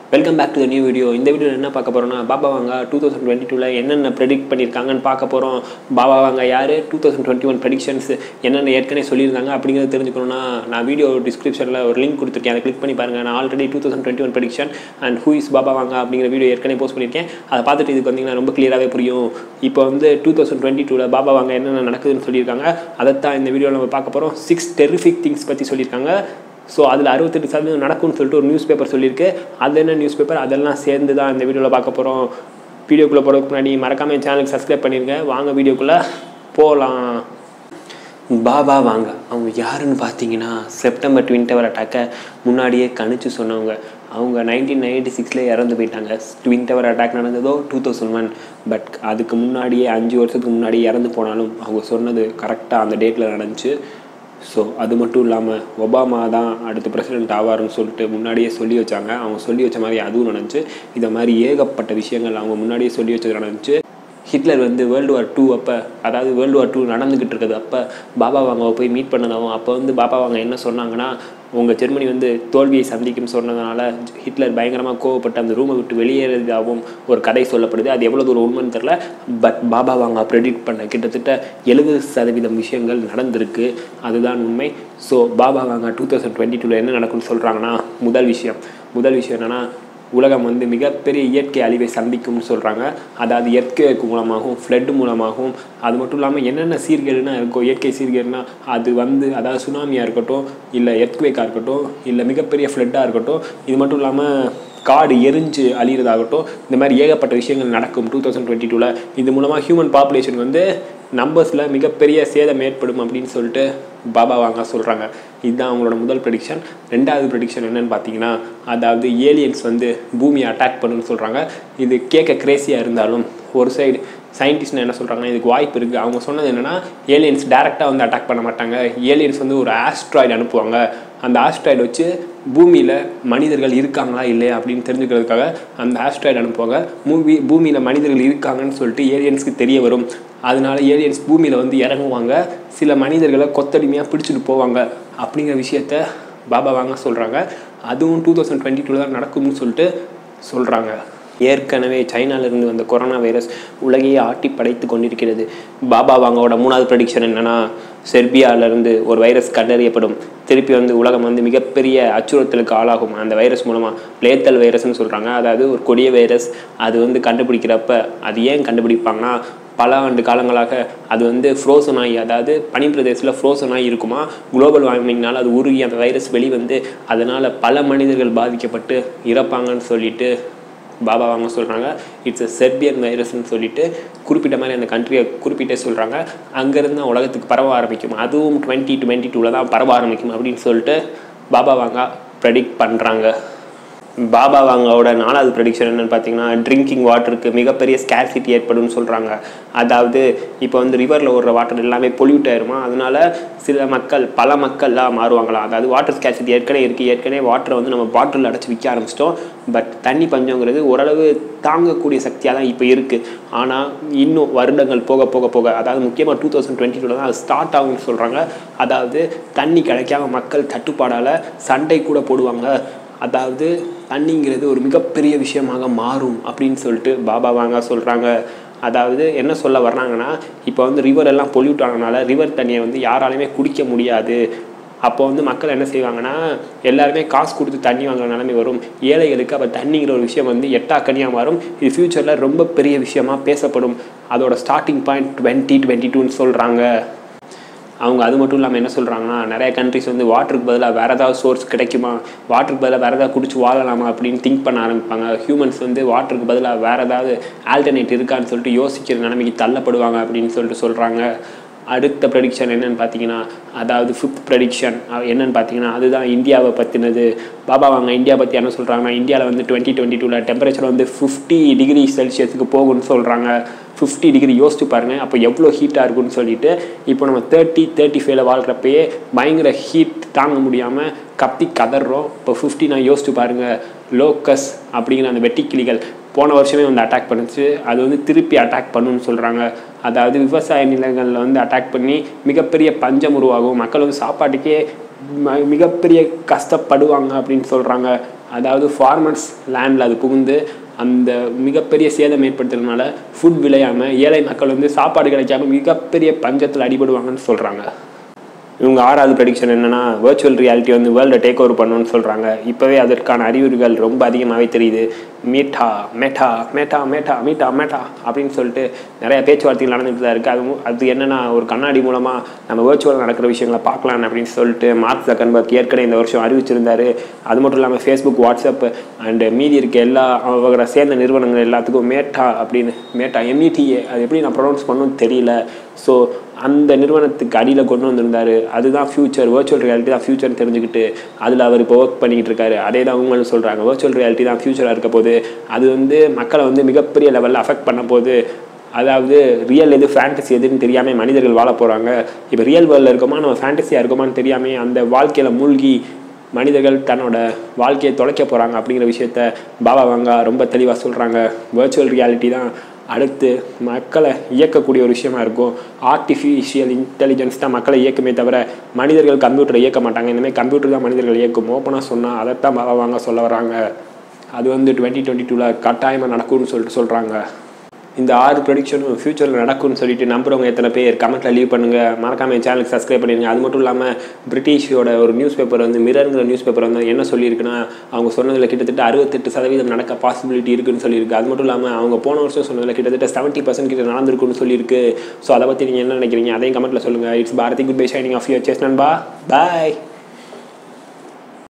welcome back to the new video இந்த வீடியோவில் என்ன பார்க்க போகிறோம்னா பாபா வாங்க டூ தௌசண்ட் டுவெண்ட்டி டூவில் என்னென்ன ப்ரெடிக்ட் பண்ணியிருக்காங்கன்னு பார்க்க போகிறோம் பாபா வாங்க யார் two thousand twenty one predictions என்னென்ன ஏற்கனவே சொல்லியிருந்தாங்க அப்படிங்கிறத தெரிஞ்சுக்கணும்னா நான் வீடியோ டிஸ்கிரிப்ஷனில் ஒரு லிங்க் கொடுத்துருக்கேன் அதை கிளிக் பண்ணி பாருங்கள் நான் already two thousand twenty one prediction and who is Baba Vanga அப்படிங்கிற வீடியோ ஏற்கனவே போஸ்ட் பண்ணியிருக்கேன் அதை பார்த்துட்டு இதுக்கு வந்தீங்கன்னா ரொம்ப கிளியராகவே புரியும் இப்போ வந்து டூ தௌசண்ட் டுவெண்ட்டி டூவில் பாபா வாங்க என்னென்ன நடக்குதுன்னு சொல்லியிருக்காங்க அதைத்தான் இந்த வீடியோவில் நம்ம பார்க்க போகிறோம் சிக்ஸ் டெரிஃபிக் திங்ஸ் பற்றி சொல்லியிருக்காங்க ஸோ அதில் அறுபத்தெட்டு சதவீதம் நடக்கும்னு சொல்லிட்டு ஒரு நியூஸ் பேப்பர் சொல்லியிருக்கு அது என்ன நியூஸ் பேப்பர் அதெல்லாம் சேர்ந்து தான் இந்த வீடியோவில் பார்க்க போகிறோம் வீடியோக்குள்ளே போகிறதுக்கு முன்னாடி மறக்காமல் என் சேனலுக்கு சப்ஸ்கிரைப் பண்ணிருங்க வாங்க வீடியோக்குள்ளே போகலாம் பாபா வாங்க அவங்க யாருன்னு பார்த்தீங்கன்னா செப்டம்பர் ட்வின் டவர் அட்டாக்கை முன்னாடியே கணிச்சு சொன்னவங்க அவங்க நைன்டீன் நைன்டி சிக்ஸில் இறந்து போயிட்டாங்க ட்வின் டவர் அட்டாக் நடந்ததோ டூ தௌசண்ட் ஒன் பட் அதுக்கு முன்னாடியே அஞ்சு வருஷத்துக்கு முன்னாடி இறந்து போனாலும் அவங்க சொன்னது கரெக்டாக அந்த டேட்டில் நடந்துச்சு ஸோ அது மட்டும் இல்லாமல் ஒபாமா தான் அடுத்த பிரசிடென்ட் ஆவார்னு சொல்லிட்டு முன்னாடியே சொல்லி வச்சாங்க அவங்க சொல்லி வச்ச மாதிரி அதுவும் நடந்துச்சு இதை மாதிரி ஏகப்பட்ட விஷயங்கள் அவங்க முன்னாடியே சொல்லி வச்சது நடந்துச்சு ஹிட்லர் வந்து வேர்ல்டு வார் டூ அப்போ அதாவது வேர்ல்டு வார் டூ நடந்துக்கிட்டு இருக்குது அப்போ பாபா வாங்க போய் மீட் பண்ணதாகவும் அப்போ வந்து பாபா வாங்க என்ன சொன்னாங்கன்னா உங்கள் ஜெர்மனி வந்து தோல்வியை சந்திக்கும் சொன்னதுனால ஹிட்லர் பயங்கரமாக கோவப்பட்டு அந்த ரூமை விட்டு வெளியேறதாகவும் ஒரு கதை சொல்லப்படுது அது எவ்வளோ தூரம் உண்மைன்னு தெரில பட் பாபா வாங்க ப்ரெடிக்ட் பண்ண கிட்டத்தட்ட எழுபது சதவீதம் விஷயங்கள் நடந்திருக்கு அதுதான் உண்மை ஸோ பாபா வாங்க டூ தௌசண்ட் டுவெண்ட்டி டூவில் என்ன நடக்கும்னு சொல்கிறாங்கன்னா முதல் விஷயம் முதல் விஷயம் என்னென்னா உலகம் வந்து மிகப்பெரிய இயற்கை அழிவை சந்திக்கும்னு சொல்கிறாங்க அதாவது எர்த்குவேக் மூலமாகவும் ஃப்ளட் மூலமாகவும் அது மட்டும் இல்லாமல் என்னென்ன சீர்கேடுனா இருக்கும் இயற்கை சீர்கேடுனா அது வந்து அதாவது சுனாமியாக இருக்கட்டும் இல்லை எர்த்குவேக்காக இருக்கட்டும் இல்லை மிகப்பெரிய ஃப்ளட்டாக இருக்கட்டும் இது மட்டும் இல்லாமல் காடு எரிஞ்சு அழியிறதாகட்டும் இந்த மாதிரி ஏகப்பட்ட விஷயங்கள் நடக்கும் டூ தௌசண்ட் டுவெண்ட்டி டூவில் இது மூலமாக ஹியூமன் பாப்புலேஷன் வந்து நம்பர்ஸில் மிகப்பெரிய சேதம் ஏற்படும் அப்படின்னு சொல்லிட்டு பாபா வாங்க சொல்கிறாங்க இதுதான் அவங்களோட முதல் ப்ரெடிக்ஷன் ரெண்டாவது ப்ரெடிக்ஷன் என்னன்னு பார்த்தீங்கன்னா அதாவது ஏலியன்ஸ் வந்து பூமியை அட்டாக் பண்ணுன்னு சொல்கிறாங்க இது கேட்க கிரேசியாக இருந்தாலும் ஒரு சைடு சயின்டிஸ்ட் என்ன சொல்கிறாங்கன்னா இதுக்கு வாய்ப்பு இருக்குது அவங்க சொன்னது என்னென்னா ஏலியன்ஸ் டேரெக்டாக வந்து அட்டாக் பண்ண மாட்டாங்க ஏலியன்ஸ் வந்து ஒரு ஆஸ்ட்ராய்டு அனுப்புவாங்க அந்த ஆஸ்ட்ராய்டு வச்சு பூமியில் மனிதர்கள் இருக்காங்களா இல்லையா அப்படின்னு தெரிஞ்சுக்கிறதுக்காக அந்த ஆஸ்ட்ராய்டு அனுப்புவாங்க மூவி பூமியில் மனிதர்கள் இருக்காங்கன்னு சொல்லிட்டு ஏலியன்ஸ்க்கு தெரிய வரும் அதனால ஏலியன்ஸ் பூமியில் வந்து இறங்குவாங்க சில மனிதர்களை கொத்தடிமையாக பிடிச்சிட்டு போவாங்க அப்படிங்கிற விஷயத்த பாபா வாங்க சொல்கிறாங்க அதுவும் டூ தௌசண்ட் டுவெண்ட்டி டூவில் தான் நடக்கும்னு சொல்லிட்டு சொல்கிறாங்க ஏற்கனவே சைனாவிலிருந்து வந்த கொரோனா வைரஸ் உலகையே ஆட்டி படைத்து கொண்டிருக்கிறது பாபா வாங்கோட மூணாவது ப்ரெடிக்ஷன் என்னென்னா செர்பியாவிலேருந்து ஒரு வைரஸ் கண்டறியப்படும் திருப்பி வந்து உலகம் வந்து மிகப்பெரிய அச்சுறுத்தலுக்கு ஆளாகும் அந்த வைரஸ் மூலமாக லேத்தல் வைரஸ்னு சொல்கிறாங்க அதாவது ஒரு கொடிய வைரஸ் அது வந்து கண்டுபிடிக்கிறப்ப அது ஏன் கண்டுபிடிப்பாங்கன்னா பல ஆண்டு காலங்களாக அது வந்து ஃப்ரோசன் ஆகி அதாவது பனிப்பிரதேசத்தில் ஃப்ரோசன் ஆகி இருக்குமா குளோபல் வார்மிங்னால அது உருகி அந்த வைரஸ் வெளிவந்து அதனால் பல மனிதர்கள் பாதிக்கப்பட்டு இறப்பாங்கன்னு சொல்லிட்டு பாபா வாங்க சொல்கிறாங்க இட்ஸ் அ செர்பியன் வைரஸ்னு சொல்லிட்டு குறிப்பிட்ட மாதிரி அந்த கண்ட்ரியை குறிப்பிட்டே சொல்கிறாங்க அங்கேருந்து தான் உலகத்துக்கு பரவ ஆரம்பிக்கும் அதுவும் டுவெண்ட்டி டுவெண்ட்டி டூவில் தான் பரவ ஆரம்பிக்கும் அப்படின்னு சொல்லிட்டு பாபா வாங்க ப்ரெடிக்ட் பண்ணுறாங்க பாபா வாங்கோட நாலாவது ப்ரெடிக்ஷன் என்னென்னு பார்த்தீங்கன்னா ட்ரிங்கிங் வாட்டருக்கு மிகப்பெரிய ஸ்கேர்சிட்டி ஏற்படும்னு சொல்கிறாங்க அதாவது இப்போ வந்து ரிவரில் ஓடுற வாட்டர் எல்லாமே பொல்யூட் ஆயிருமா அதனால சில மக்கள் பல மக்கள்லாம் மாறுவாங்களாம் அதாவது வாட்டர் ஸ்கேர்சிட்டி ஏற்கனவே இருக்குது ஏற்கனவே வாட்டரை வந்து நம்ம பாட்டிலில் அடைச்சி விற்க ஆரம்பிச்சிட்டோம் பட் தண்ணி பஞ்சங்கிறது ஓரளவு தாங்கக்கூடிய சக்தியாக தான் இப்போ இருக்குது ஆனால் இன்னும் வருடங்கள் போக போக போக அதாவது முக்கியமாக டூ தௌசண்ட் டுவெண்ட்டி டூவில் தான் அது ஸ்டார்ட் ஆகும்னு சொல்கிறாங்க அதாவது தண்ணி கிடைக்காம மக்கள் தட்டுப்பாடால் சண்டை கூட போடுவாங்க அதாவது தண்ணிங்கிறது ஒரு மிகப்பெரிய விஷயமாக மாறும் அப்படின்னு சொல்லிட்டு பாபா வாங்க சொல்கிறாங்க அதாவது என்ன சொல்ல வர்றாங்கன்னா இப்போ வந்து ரிவர் எல்லாம் பொல்யூட் ஆனதுனால ரிவர் தண்ணியை வந்து யாராலையுமே குடிக்க முடியாது அப்போ வந்து மக்கள் என்ன செய்வாங்கன்னா எல்லாருமே காசு கொடுத்து தண்ணி வாங்குற நிலைமை வரும் ஏழைகளுக்கு அப்போ தண்ணிங்கிற ஒரு விஷயம் வந்து எட்டாக்கனியாக மாறும் இது ஃப்யூச்சரில் ரொம்ப பெரிய விஷயமா பேசப்படும் அதோட ஸ்டார்டிங் பாயிண்ட் டுவெண்ட்டி டுவெண்ட்டி டூன்னு சொல்கிறாங்க அவங்க அது மட்டும் இல்லாமல் என்ன சொல்கிறாங்கன்னா நிறைய கண்ட்ரிஸ் வந்து வாட்டருக்கு பதிலாக வேறு ஏதாவது சோர்ஸ் கிடைக்குமா வாட்டருக்கு பதிலாக வேறு ஏதாவது குடிச்சு வாழலாமா அப்படின்னு திங்க் பண்ண ஆரம்பிப்பாங்க ஹியூமன்ஸ் வந்து வாட்டருக்கு பதிலாக வேறு ஏதாவது ஆல்டர்னேட் இருக்கான்னு சொல்லிட்டு யோசிக்கிற நிலைமைக்கு தள்ளப்படுவாங்க அப்படின்னு சொல்லிட்டு சொல்கிறாங்க அடுத்த ப்ரெடிக்ஷன் என்னென்னு பார்த்தீங்கன்னா அதாவது ஃபிஃப்த் ப்ரெடிக்ஷன் என்னென்னு பார்த்தீங்கன்னா அதுதான் இந்தியாவை பற்றினது பாபா வாங்க இந்தியா பற்றி என்ன சொல்கிறாங்கன்னா இந்தியாவில் வந்து டுவெண்ட்டி டுவெண்ட்டி டூவில் டெம்பரேச்சர் வந்து ஃபிஃப்டி டிகிரி செல்சியஸுக்கு போகும்னு சொல்கிறாங்க ஃபிஃப்டி டிகிரி யோசிச்சு பாருங்கள் அப்போ எவ்வளோ ஹீட்டாக இருக்குன்னு சொல்லிட்டு இப்போ நம்ம தேர்ட்டி தேர்ட்டி ஃபைவ்ல வாழ்கிறப்பயே பயங்கர ஹீட் தாங்க முடியாமல் கத்தி கதறோம் இப்போ ஃபிஃப்டி நான் யோசிச்சு பாருங்கள் லோக்கஸ் அப்படிங்கிற அந்த வெட்டிக்கிளிகள் போன வருஷமே வந்து அட்டாக் பண்ணுச்சு அது வந்து திருப்பி அட்டாக் பண்ணுன்னு சொல்கிறாங்க அதாவது விவசாய நிலங்களில் வந்து அட்டாக் பண்ணி மிகப்பெரிய பஞ்சம் உருவாகும் மக்கள் வந்து சாப்பாட்டுக்கே ம- மிகப்பெரிய கஷ்டப்படுவாங்க அப்படின்னு சொல்கிறாங்க அதாவது ஃபார்மர்ஸ் லேண்டில் அது புகுந்து அந்த மிகப்பெரிய சேதம் ஏற்படுத்துறதுனால ஃபுட் விளையாமல் ஏழை மக்கள் வந்து சாப்பாடு கிடைக்காம மிகப்பெரிய பஞ்சத்தில் அடிபடுவாங்கன்னு சொல்கிறாங்க இவங்க ஆறாவது ப்ரெடிக்ஷன் என்னன்னா virtual ரியாலிட்டி வந்து வேர்ல்டை டேக் ஓவர் பண்ணணும்னு சொல்கிறாங்க இப்போவே அதற்கான அறிகுறிகள் ரொம்ப அதிகமாகவே தெரியுது மீட்டா மெட்டா மேட்டா மேட்டா மீட்டா மேட்டா அப்படின்னு சொல்லிட்டு நிறைய பேச்சுவார்த்தைகள் நடந்துட்டு தான் இருக்குது அது மு- அது என்னன்னா ஒரு கண்ணாடி மூலமாக நம்ம வேர்ச்சுவல் நடக்கிற விஷயங்களை பார்க்கலாம் அப்படின்னு சொல்லிட்டு மார்க் ஜக்கன்பர்க் ஏற்கனவே இந்த வருஷம் அறிவிச்சிருந்தாரு அது மட்டும் இல்லாமல் ஃபேஸ்புக் வாட்ஸ்அப் அண்ட் மீதி இருக்க எல்லா அவங்க சேர்ந்த நிறுவனங்கள் எல்லாத்துக்கும் மேட்டா அப்படின்னு மேட்டா எம்இடிஏ அது எப்படி நான் ப்ரொனவுன்ஸ் பண்ணணும்னு தெரியல ஸோ அந்த நிறுவனத்துக்கு அடியில் கொண்டு வந்திருந்தாரு அதுதான் ஃபியூச்சர் virtual ரியாலிட்டி தான் ஃபியூச்சர்னு தெரிஞ்சுக்கிட்டு அதில் அவர் இப்போ ஒர்க் பண்ணிக்கிட்டு இருக்காரு அதே தான் அவங்களும் சொல்கிறாங்க virtual ரியாலிட்டி தான் ஃபியூச்சராக இருக்க போது அது வந்து மக்களை வந்து மிகப்பெரிய லெவலில் அஃபெக்ட் பண்ண போது அதாவது ரியல் எது ஃபேண்டசி எதுன்னு தெரியாமல் மனிதர்கள் வாழ போகிறாங்க இப்போ ரியல் வேர்ல்டில் இருக்கோமா நம்ம ஃபேண்டசியாக இருக்கோமான்னு தெரியாமல் அந்த வாழ்க்கையில் மூழ்கி மனிதர்கள் தன்னோட வாழ்க்கையை தொலைக்க போகிறாங்க அப்படிங்கிற விஷயத்த பாபா வாங்கா ரொம்ப தெளிவாக சொல்கிறாங்க virtual ரியாலிட்டி தான் அடுத்து மக்களை இயக்கக்கூடிய ஒரு விஷயமா இருக்கும் ஆர்டிஃபிஷியல் இன்டெலிஜென்ஸ் தான் மக்களை இயக்குமே தவிர மனிதர்கள் கம்ப்யூட்டரை இயக்க மாட்டாங்க இனிமேல் கம்ப்யூட்டர் தான் மனிதர்கள் இயக்கும் ஓப்பனாக சொன்னால் அதைத்தான் பாபா வாங்க சொல்ல வராங்க அது வந்து டுவெண்ட்டி டுவெண்ட்டி டூவில் கட்டாயமாக நடக்கும்னு சொல்லிட்டு சொல்கிறாங்க இந்த ஆறு ப்ரொடிக்ஷனும் ஃபியூச்சரில் நடக்கும்னு சொல்லிட்டு நம்புறவங்க எத்தனை பேர் கமெண்ட்டில் லீவ் பண்ணுங்கள் மறக்காம என் சேனலுக்கு சப்ஸ்கிரைப் பண்ணிடுங்க அது மட்டும் இல்லாமல் பிரிட்டிஷோட ஒரு நியூஸ் பேப்பர் வந்து மிரருங்கிற நியூஸ் பேப்பர் வந்து என்ன சொல்லியிருக்குன்னா அவங்க சொன்னதில் கிட்டத்தட்ட அறுபத்தெட்டு சதவீதம் நடக்க பாசிபிலிட்டி இருக்குன்னு சொல்லியிருக்கு அது மட்டும் இல்லாமல் அவங்க போன வருஷம் சொன்னதில் கிட்டத்தட்ட செவன்ட்டி பர்சன்ட் கிட்ட நடந்திருக்குன்னு சொல்லியிருக்கு ஸோ அதை பற்றி நீங்கள் என்ன நினைக்கிறீங்க அதையும் கமெண்ட்டில் சொல்லுங்கள் it's Bharathi good bye signing off your செஸ் நண்பா பாய்